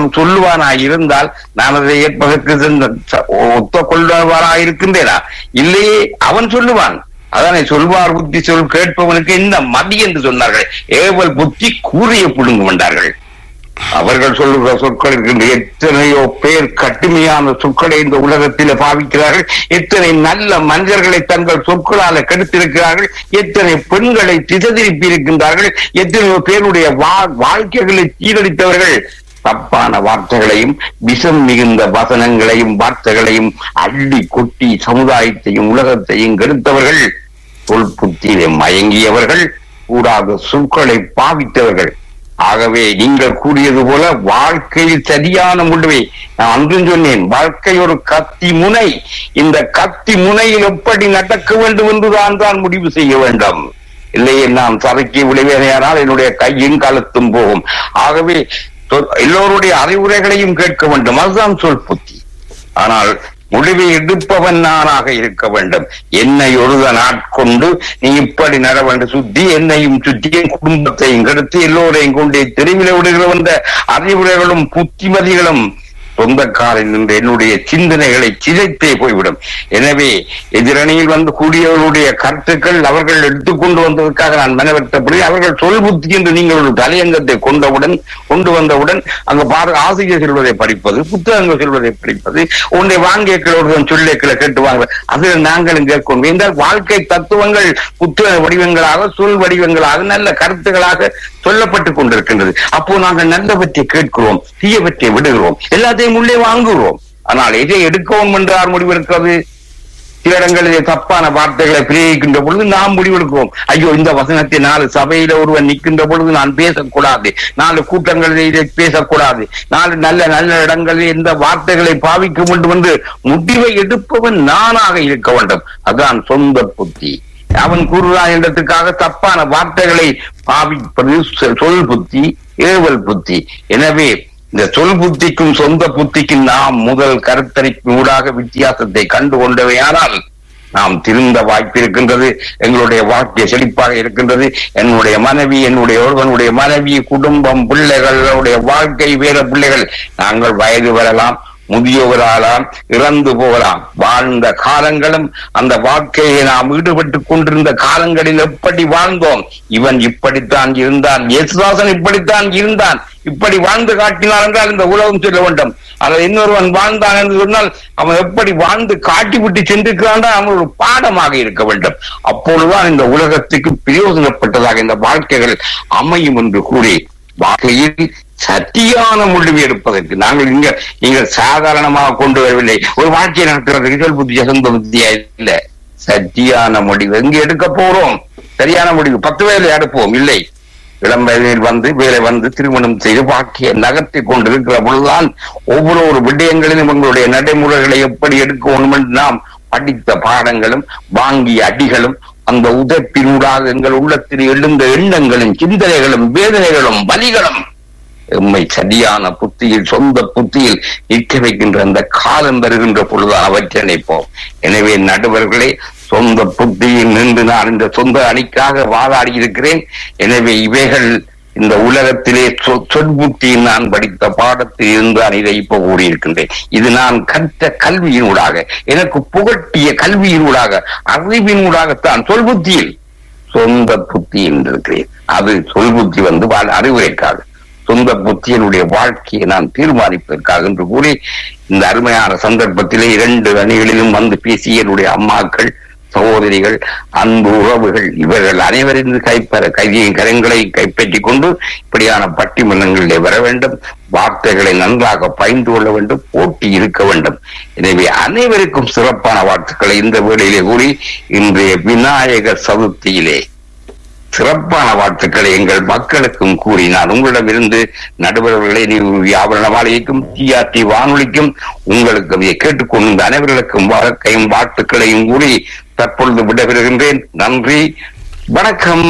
சொல்லுவானாய் இருந்தால் நான் அதை ஏற்பதற்கு சென்ற- ச- ஒத்துக்கொள்வாராய் இருக்கின்றேனா இல்லையே அவன் சொல்லுவான் அதனை சொல்வார் புத்தி சொல் கேட்பவனுக்கு இந்த மதி என்று சொன்னார்கள் ஏவல் புத்தி கூறிய புடுங்கும் என்றார்கள் அவர்கள் சொல்லுகிற சொற்கள் இருக்கின்ற எத்தனையோ பேர் கடுமையான சொற்களை இந்த உலகத்திலே பாவிக்கிறார்கள் எத்தனை நல்ல மனிதர்களை தங்கள் சொற்களால கெடுத்திருக்கிறார்கள் எத்தனை பெண்களை திசை திருப்பி இருக்கின்றார்கள் எத்தனையோ பேருடைய வா- வாழ்க்கைகளை சீரழித்தவர்கள் தப்பான வார்த்தைகளையும் விஷம் மிகுந்த வசனங்களையும் வார்த்தைகளையும் அள்ளி கொட்டி சமுதாயத்தையும் உலகத்தையும் கெடுத்தவர்கள் சொல் புத்தியிலே மயங்கியவர்கள் கூடாத சொற்களை பாவித்தவர்கள் ஆகவே நீங்கள் கூறியது போல வாழ்க்கையில் சரியான முடிவை நான் அன்றும் சொன்னேன் வாழ்க்கை ஒரு கத்தி முனை இந்த கத்தி முனையில் எப்படி நடக்க வேண்டும் என்றுதான் தான் முடிவு செய்ய வேண்டும் இல்லையே நான் சறுக்கி விளைவேனையானால் என்னுடைய கையும் கழுத்தும் போகும் ஆகவே சொல்- எல்லோருடைய அறிவுரைகளையும் கேட்க வேண்டும் அதுதான் சொல் புத்தி ஆனால் முடிவை எடுப்பவன் நானாக இருக்க வேண்டும் என்னை ஒருவன் ஆட்கொண்டு நீ இப்படி நட வேண்டும் சுத்தி என்னையும் சுத்தி என் குடும்பத்தையும் கெடுத்து எல்லோரையும் கொண்டே தெருவில விடுகிற வந்த அறிவுரைகளும் புத்திமதிகளும் சொந்தக்காரில் நின்று என்னுடைய சிந்தனைகளை சிதைத்தே போய்விடும் எனவே எதிரணியில் வந்து கூடியவர்களுடைய கருத்துக்கள் அவர்கள் எடுத்துக்கொண்டு வந்ததற்காக நான் மனவர்த்தப்படி அவர்கள் சொல் புத்தி என்று நீங்கள் ஒரு தலையங்கத்தை கொண்டவுடன் கொண்டு வந்தவுடன் அங்க பாரு ஆசிரியர் செல்வதை படிப்பது புத்தகங்கள் செல்வதை படிப்பது உன்னை வாங்கியக்களோடு சொல்லேக்களை கேட்டு வாங்க அதில் நாங்களும் கேட்கணும் என்றால் வாழ்க்கை தத்துவங்கள் புத்தக வடிவங்களாக சொல் வடிவங்களாக நல்ல கருத்துக்களாக சொல்லப்பட்டுக் கொண்டிருக்கின்றது அப்போ நாங்கள் நல்லவற்றை கேட்கிறோம் தீயவற்றை விடுகிறோம் எல்லாத்தையும் உள்ளே வாங்குகிறோம் ஆனால் எதை எடுக்கவும் என்று யார் முடிவெடுக்கிறது சில இடங்களிலே தப்பான வார்த்தைகளை பிரயோகிக்கின்ற பொழுது நாம் முடிவெடுக்கிறோம் ஐயோ இந்த வசனத்தை நாலு சபையில ஒருவன் நிற்கின்ற பொழுது நான் பேசக்கூடாது நாலு கூட்டங்களில் இதை பேசக்கூடாது நாலு நல்ல நல்ல இடங்களில் இந்த வார்த்தைகளை பாவிக்க வேண்டும் என்று முடிவை எடுப்பவன் நானாக இருக்க வேண்டும் அதான் சொந்த புத்தி அவன் கூறுகிறான் என்றதுக்காக தப்பான வார்த்தைகளை பாவிப்பது சொ- சொல் புத்தி ஏவல் புத்தி எனவே இந்த சொல் புத்திக்கும் சொந்த புத்திக்கும் நாம் முதல் கருத்தரிப்பு ஊடாக வித்தியாசத்தை கண்டு கொண்டவையானால் நாம் திருந்த வாய்ப்பு இருக்கின்றது எங்களுடைய வாழ்க்கை செழிப்பாக இருக்கின்றது என்னுடைய மனைவி என்னுடைய ஒருவனுடைய மனைவி குடும்பம் பிள்ளைகளுடைய வாழ்க்கை வேற பிள்ளைகள் நாங்கள் வயது வரலாம் முதியவராலாம் இறந்து போகலாம் வாழ்ந்த காலங்களும் அந்த வாழ்க்கையை நாம் ஈடுபட்டுக் கொண்டிருந்த காலங்களில் எப்படி வாழ்ந்தோம் இவன் இப்படித்தான் இருந்தான் இயேசுதாசன் இப்படித்தான் இருந்தான் இப்படி வாழ்ந்து காட்டினார் என்றால் இந்த உலகம் சொல்ல வேண்டும் அதில் இன்னொருவன் வாழ்ந்தான் என்று சொன்னால் அவன் எப்படி வாழ்ந்து காட்டிவிட்டு சென்றிருக்கிறான் அவன் ஒரு பாடமாக இருக்க வேண்டும் அப்பொழுதுதான் இந்த உலகத்துக்கு பிரயோஜனப்பட்டதாக இந்த வாழ்க்கைகள் அமையும் என்று கூறி வாழ்க்கையில் சத்தியான முடிவு எடுப்பதற்கு நாங்கள் இங்க நீங்கள் சாதாரணமாக கொண்டு வரவில்லை ஒரு வாழ்க்கையை நடத்துறது ரிசல் புத்தியா சொந்த புத்தியா இல்ல சத்தியான முடிவு எங்க எடுக்க போறோம் சரியான முடிவு பத்து வேலை எடுப்போம் இல்லை இளம் வயதில் வந்து வேலை வந்து திருமணம் செய்து வாழ்க்கையை நகர்த்தி கொண்டிருக்கிற பொழுதுதான் ஒவ்வொரு ஒரு விடயங்களிலும் உங்களுடைய நடைமுறைகளை எப்படி எடுக்க வேண்டும் என்று நாம் படித்த பாடங்களும் வாங்கிய அடிகளும் அந்த உதைப்பினூடாக எங்கள் உள்ளத்தில் எழுந்த எண்ணங்களும் சிந்தனைகளும் வேதனைகளும் வலிகளும் எம்மை சரியான புத்தியில் சொந்த புத்தியில் நிற்க வைக்கின்ற அந்த காலம் வருகின்ற பொழுது அவற்றை நினைப்போம் எனவே நடுவர்களே சொந்த புத்தியில் நின்று நான் இந்த சொந்த அணிக்காக வாதாடி இருக்கிறேன் எனவே இவைகள் இந்த உலகத்திலே சொ- சொற்புத்தியில் நான் படித்த பாடத்தில் இருந்து நான் இதை இப்ப கூறியிருக்கின்றேன் இது நான் கற்ற கல்வியினூடாக எனக்கு புகட்டிய கல்வியினூடாக அறிவினூடாகத்தான் சொல்புத்தியில் சொந்த புத்தி என்றிருக்கிறேன் அது சொல் புத்தி வந்து வாழ் அறிவுரைக்காக சொந்த புத்தியனுடைய வாழ்க்கையை நான் தீர்மானிப்பதற்காக என்று கூறி இந்த அருமையான சந்தர்ப்பத்திலே இரண்டு அணிகளிலும் வந்து பேசிய என்னுடைய அம்மாக்கள் சகோதரிகள் அன்பு உறவுகள் இவர்கள் அனைவரின் கைப்பற கைதியின் கரங்களை கைப்பற்றிக் கொண்டு இப்படியான பட்டிமன்றங்களிலே வர வேண்டும் வார்த்தைகளை நன்றாக பயின்று கொள்ள வேண்டும் போட்டி இருக்க வேண்டும் எனவே அனைவருக்கும் சிறப்பான வாழ்த்துக்களை இந்த வேளையிலே கூறி இன்றைய விநாயகர் சதுர்த்தியிலே சிறப்பான வாழ்த்துக்களை எங்கள் மக்களுக்கும் கூறி நான் உங்களிடமிருந்து நடுவர்களை ஆபரண மாளிகைக்கும் டிஆர்டி வானொலிக்கும் உங்களுக்கு அதை கேட்டுக்கொண்ட அனைவர்களுக்கும் வாழ்க்கையும் வாழ்த்துக்களையும் கூறி தற்பொழுது விடைபெறுகின்றேன் நன்றி வணக்கம்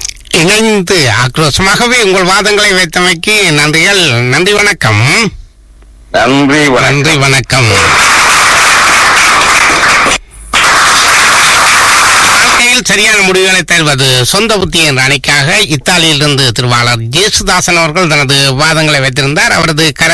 இணைந்து ஆக்ரோஷமாகவே உங்கள் வாதங்களை வைத்தமைக்கு நன்றிகள் நன்றி வணக்கம் நன்றி வணக்கம் நன்றி வணக்கம் வாழ்க்கையில் சரியான முடிவுகளை தருவது சொந்த புத்தி என்ற அணிக்காக இத்தாலியிலிருந்து திருவாளர் ஜேசுதாசன் அவர்கள் தனது வாதங்களை வைத்திருந்தார் அவரது கர